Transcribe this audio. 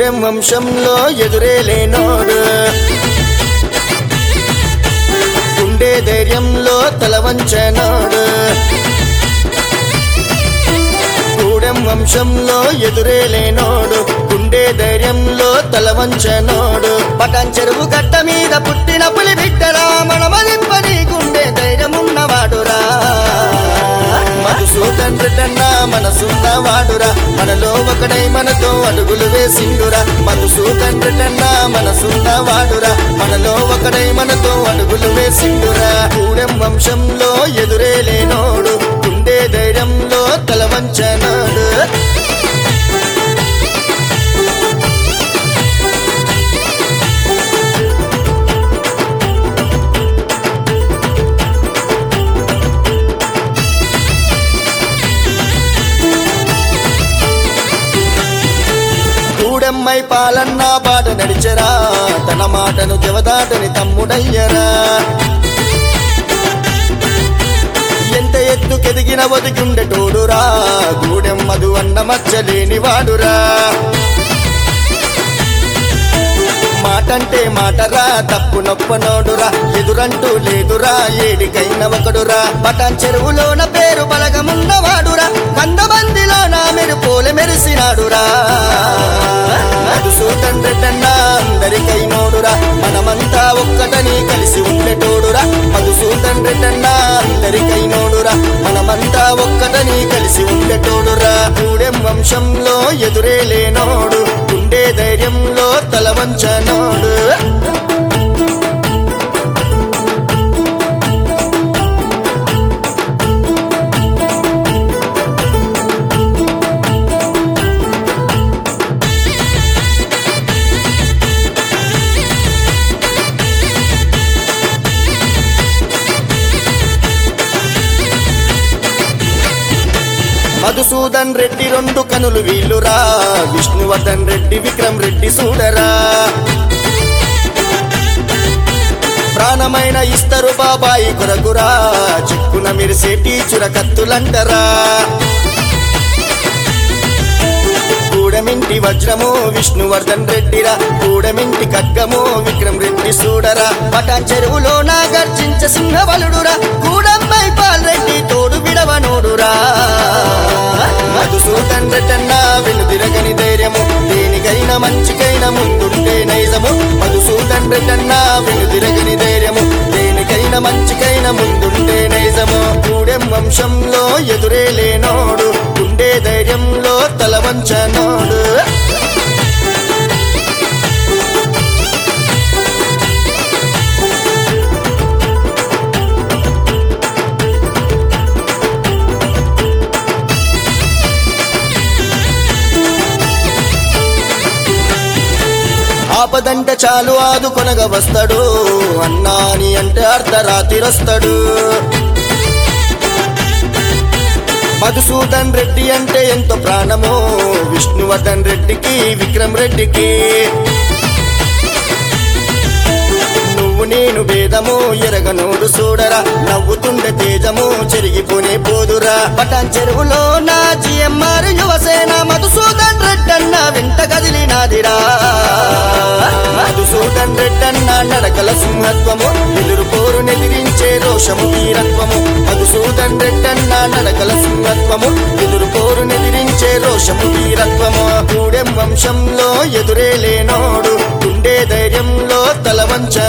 గూడెం వంశంలో ఎదురే లేనోడు గుండె ధైర్యంలో తల వంచనాడు గూడెం వంశంలో ఎదురే లేనోడు గుండె ధైర్యంలో తల వంచనోడు పటాన్ చెరువు గట్ట మీద పుట్టిన పులి బిడ్డరా మనమదింపని గుండె ధైర్యమున్నవాడురా మధుసూదన్ రెడ్డన్నా మనసున్నవాడురా మనలో ఒకడై మనతో అడుగులు వేసిండురా మధుసూదన్ రెడ్డన్నా మనసున్నవాడురా మనలో ఒకడై మనతో అడుగులు వేసిండురా గూడెం వంశంలో ఎదురే లేనోడు గుండె ధైర్యంలో తల వంచనాడు గూడెమ్మై పాలన్న బాట నడిచరా తన మాటను జవదాటని తమ్ముడయ్యరా ఎంత ఎత్తుకెదిగిన ఒదిగుండెటోడురా గూడెమ్మదు అన్న మచ్చలేని వాడురా మాటంటే మాటరా తప్పు నొప్పనోడురా ఎదురంటూ లేదురా ఏడికైన ఒకడురా పటాన్ చెరువులోన పేరు బలగమున్నవాడురా వంద మందిలోన మెరుపోలె మెరిసినాడురా మధుసూదన్ రెడ్డన్నా అందరికైనోడురా మనమంతా ఒక్కటని కలిసి ఉండేటోడురా మధుసూదన్ రెడ్డన్నా అందరికైనోడురా మనమంతా ఒక్కటని కలిసి ఉండేటోడురా గూడెం వంశంలో ఎదురే లేనోడు గుండె ధైర్యంలో తల వంచనోడు మధుసూదన్ రెడ్డి రెండు కనులు వీళ్ళురా విష్ణువర్ధన్ రెడ్డి విక్రమ్ రెడ్డి సూడరా ప్రాణమైన ఇస్తరు బాబాయి కొరకురా చిక్కున మెరిసేటి చురకత్తులంటరా కూడమింటి వజ్రము విష్ణువర్ధన్ రెడ్డిరా కూడమింటి ఖడ్గము విక్రమ్ రెడ్డి సూడరా పటాన్ చెరువులో నా గర్జించ సింహబలుడురా కూడంబై పాల్రెడ్డి తోడు విడవనోడురా మధుసూదన్ రెడ్డన్నా వెనుదిరగని ధైర్యము దేనికైనా మంచికైనా ముందుండే నైజము మధుసూదన్ రెడ్డన్నా వెనుదిరగని ధైర్యము దేనికైనా మంచికైనా ముందుండే నైజము గూడెం వంశంలో ఎదురే లేనోడు గుండె ధైర్యంలో తల వంచనోడు ఆపదంటే చాలు ఆదుకొనగ వస్తాడు అన్నాని అంటే అర్ధరాత్రిరొస్తాడు మధుసూదన్ రెడ్డి అంటే ఎంతో ప్రాణము విష్ణువర్ధన్ రెడ్డికి విక్రమ్ రెడ్డికి నువ్వు నేను భేదము ఎరగనోడు చూడరా నవ్వుతుండే తేజము చెరిగిపోనే పోదురా పటాన్ చెరువులో నా జిఎంఆర్ యువసేన మధుసూదన్ రెడ్డన్న వెంట కదిలినాదిరా మధుసూదన్ రెడ్డన్న నడకల సింహత్వము ఎదురు పోరు నెదిరించే రోషము వీరత్వము మధుసూదన్ రెడ్డన్న నడకల సింహత్వము ఎదురు పోరు నెదిరించే రోషము వీరత్వము గూడెం వంశంలో ఎదురే లేనోడు గుండె ధైర్యంలో తల వంచ